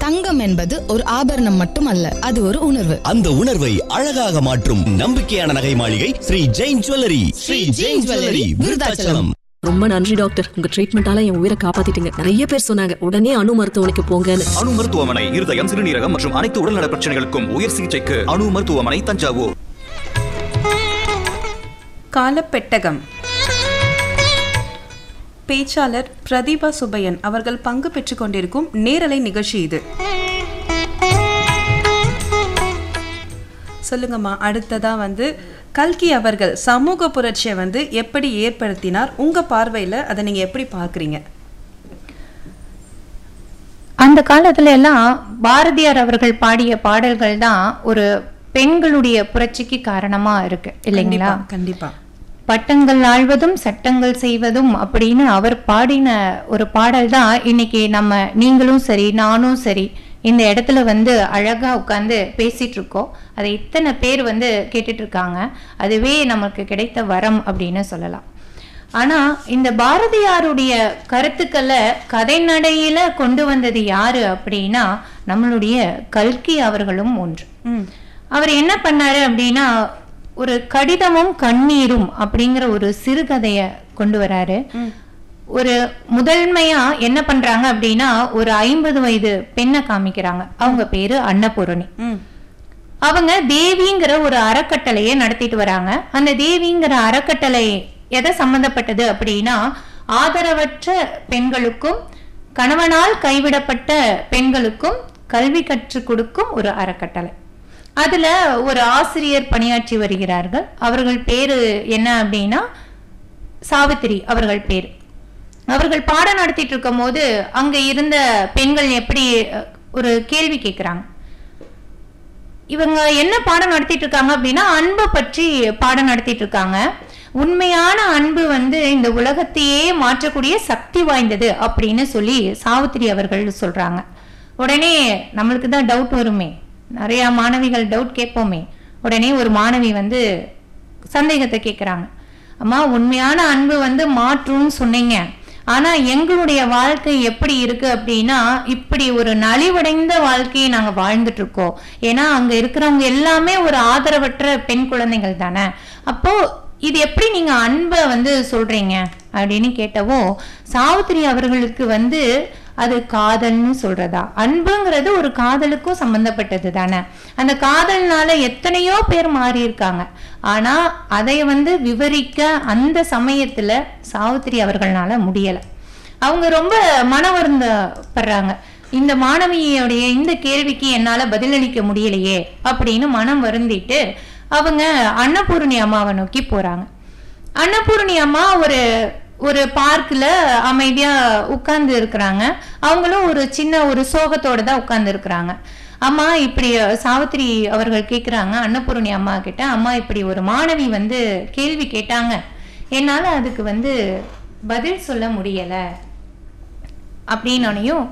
தங்கம் என்பது ஒரு ஆபரணம் மட்டுமல்ல அது ஒரு உணர்வு அந்த உணர்வை அழகாக மாற்றும் நம்பிக்கையான நகை மாளிகை ஸ்ரீ ஜெயின் ஜுவல்லரி ஸ்ரீ ஜெயின் ஜுவல்லரி விருதாச்சலம் ரொம்ப நன்றி டாக்டர் உங்க ட்ரீட்மெண்டால என் உயிரை காப்பாத்திட்டீங்க நிறைய பேர் சொன்னாங்க உடனே அணு மருத்துவமனைக்கு போங்கன்னு அணு மருத்துவமனை இருதயம் சிறுநீரகம் மற்றும் அனைத்து உடல்நல பிரச்சனைகளுக்கும் உயர் சிகிச்சைக்கு அணு மருத்துவமனை தஞ்சாவூர் காலப்பெட்டகம் பேச்சாளர் பிரதீபா சுப்பையன் அவர்கள் பங்கு பெற்றுக் கொண்டிருக்கும் நேரலை நிகழ்ச்சி இது சொல்லுங்கம்மா அடுத்ததா வந்து கல்கி அவர்கள் சமூக புரட்சியை வந்து எப்படி ஏற்படுத்தினார் உங்க பார்வையில அதை நீங்க எப்படி பார்க்கறீங்க அந்த காலத்துல எல்லாம் பாரதியார் அவர்கள் பாடிய பாடல்கள் தான் ஒரு பெண்களுடைய புரட்சிக்கு காரணமா இருக்கு இல்லைங்களா கண்டிப்பா கண்டிப்பா பட்டங்கள் ஆழ்வதும் சட்டங்கள் செய்வதும் அப்படின்னு அவர் பாடின ஒரு பாடல் தான் இன்னைக்கு நம்ம நீங்களும் சரி நானும் சரி இந்த இடத்துல வந்து அழகா உட்காந்து பேசிட்டு இருக்கோம் அதை இத்தனை பேர் வந்து கேட்டுட்டு இருக்காங்க அதுவே நமக்கு கிடைத்த வரம் அப்படின்னு சொல்லலாம் ஆனா இந்த பாரதியாருடைய கருத்துக்களை கதை நடையில கொண்டு வந்தது யாரு அப்படின்னா நம்மளுடைய கல்கி அவர்களும் ஒன்று ம் அவர் என்ன பண்ணாரு அப்படின்னா ஒரு கடிதமும் கண்ணீரும் அப்படிங்கிற ஒரு சிறுகதைய கொண்டு வராரு ஒரு முதன்மையா என்ன பண்றாங்க அப்படின்னா ஒரு ஐம்பது வயது பெண்ணை காமிக்கிறாங்க அவங்க பேரு அன்னபூரணி ம் அவங்க தேவிங்கிற ஒரு அறக்கட்டளையை நடத்திட்டு வராங்க அந்த தேவிங்கிற அறக்கட்டளை எதை சம்பந்தப்பட்டது அப்படின்னா ஆதரவற்ற பெண்களுக்கும் கணவனால் கைவிடப்பட்ட பெண்களுக்கும் கல்வி கற்றுக் கொடுக்கும் ஒரு அறக்கட்டளை அதுல ஒரு ஆசிரியர் பணியாற்றி வருகிறார்கள் அவர்கள் பேரு என்ன அப்படின்னா சாவித்திரி அவர்கள் பேர் அவர்கள் பாடம் நடத்திட்டு இருக்கும் போது அங்க இருந்த பெண்கள் எப்படி அஹ், ஒரு கேள்வி கேட்கிறாங்க இவங்க என்ன பாடம் நடத்திட்டு இருக்காங்க அப்படின்னா அன்பை பற்றி பாடம் நடத்திட்டு இருக்காங்க உண்மையான அன்பு வந்து இந்த உலகத்தையே மாற்றக்கூடிய சக்தி வாய்ந்தது அப்படின்னு சொல்லி சாவித்திரி அவர்கள் சொல்றாங்க உடனே நம்மளுக்கு தான் டவுட் வருமே நிறைய மாணவிகள் டவுட் கேட்போமே உடனே ஒரு மாணவி வந்து சந்தேகத்தை கேட்குறாங்க அம்மா உண்மையான அன்பு வந்து மாற்றும்னு சொன்னீங்க ஆனா எங்களுடைய வாழ்க்கை எப்படி இருக்கு அப்படின்னா இப்படி ஒரு நலிவடைந்த வாழ்க்கையை நாங்க வாழ்ந்துட்டு இருக்கோம் ஏன்னா அங்க இருக்கிறவங்க எல்லாமே ஒரு ஆதரவற்ற பெண் குழந்தைகள் தானே அப்போ இது எப்படி நீங்க அன்பை வந்து சொல்றீங்க அப்படின்னு கேட்டவோ சாவித்திரி அவர்களுக்கு வந்து அது காதல்னு சொல்றதா அன்புங்கிறது ஒரு காதலுக்கும் சம்பந்தப்பட்டது தானே அந்த காதல்னால எத்தனையோ பேர் மாறி இருக்காங்க ஆனா அதை வந்து விவரிக்க அந்த சமயத்துல சாவித்திரி அவர்களால முடியல அவங்க ரொம்ப மன வருந்தப்படுறாங்க இந்த மாணவியோடைய இந்த கேள்விக்கு என்னால பதிலளிக்க முடியலையே அப்படின்னு மனம் வருந்திட்டு அவங்க அன்னபூரணி அம்மாவை நோக்கி போறாங்க அன்னபூரணி அம்மா ஒரு ஒரு பார்க்ல அமைதியா உட்கார்ந்து இருக்கிறாங்க அவங்களும் ஒரு சின்ன ஒரு சோகத்தோட தான் உட்கார்ந்து இருக்கிறாங்க அம்மா இப்படி சாவித்திரி அவர்கள் கேக்குறாங்க அன்னபூரணி அம்மா கிட்ட அம்மா இப்படி ஒரு மாணவி வந்து கேள்வி கேட்டாங்க என்னால அதுக்கு வந்து பதில் சொல்ல முடியல அப்படின்னோனையும்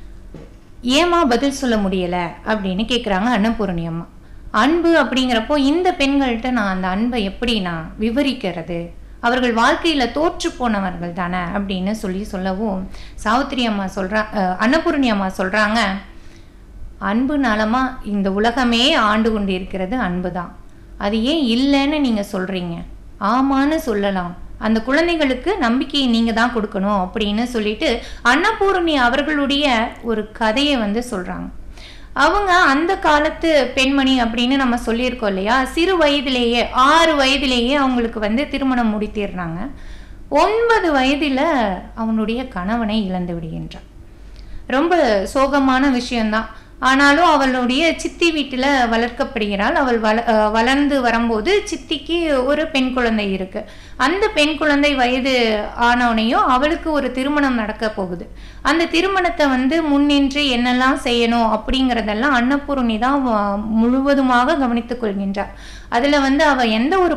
ஏமா பதில் சொல்ல முடியல அப்படின்னு கேக்குறாங்க அன்னபூரணி அம்மா அன்பு அப்படிங்கிறப்போ இந்த பெண்கள்கிட்ட நான் அந்த அன்பை எப்படி நான் விவரிக்கிறது அவர்கள் வாழ்க்கையில தோற்று போனவர்கள் தானே அப்படின்னு சொல்லி சொல்லவும் சாவித்திரி அம்மா சொல்றா அஹ், அன்னபூரணி அம்மா சொல்றாங்க அன்பு நலமா இந்த உலகமே ஆண்டு கொண்டிருக்கிறது அன்பு தான் அது ஏன் இல்லைன்னு நீங்க சொல்றீங்க ஆமான்னு சொல்லலாம் அந்த குழந்தைகளுக்கு நம்பிக்கையை நீங்க தான் கொடுக்கணும் அப்படின்னு சொல்லிட்டு அன்னபூரணி அவர்களுடைய ஒரு கதையை வந்து சொல்றாங்க அவங்க அந்த காலத்து பெண்மணி அப்படின்னு நம்ம சொல்லியிருக்கோம் இல்லையா சிறு வயதிலேயே ஆறு வயதிலேயே அவங்களுக்கு வந்து திருமணம் முடித்திடுறாங்க ஒன்பது வயதில் அவனுடைய கணவனை இழந்து விடுகின்றான் ரொம்ப சோகமான விஷயம்தான் ஆனாலும் அவளுடைய சித்தி வீட்டில் வளர்க்கப்படுகிறாள் அவள் வள அஹ் வளர்ந்து வரும்போது சித்திக்கு ஒரு பெண் குழந்தை இருக்கு அந்த பெண் குழந்தை வயது ஆனவனையும் அவளுக்கு ஒரு திருமணம் நடக்க போகுது அந்த திருமணத்தை வந்து முன்னின்று என்னெல்லாம் செய்யணும் அப்படிங்கிறதெல்லாம் அன்னபூரணி தான் வ- முழுவதுமாக கவனித்துக் கொள்கின்றார் அதுல வந்து அவ எந்த ஒரு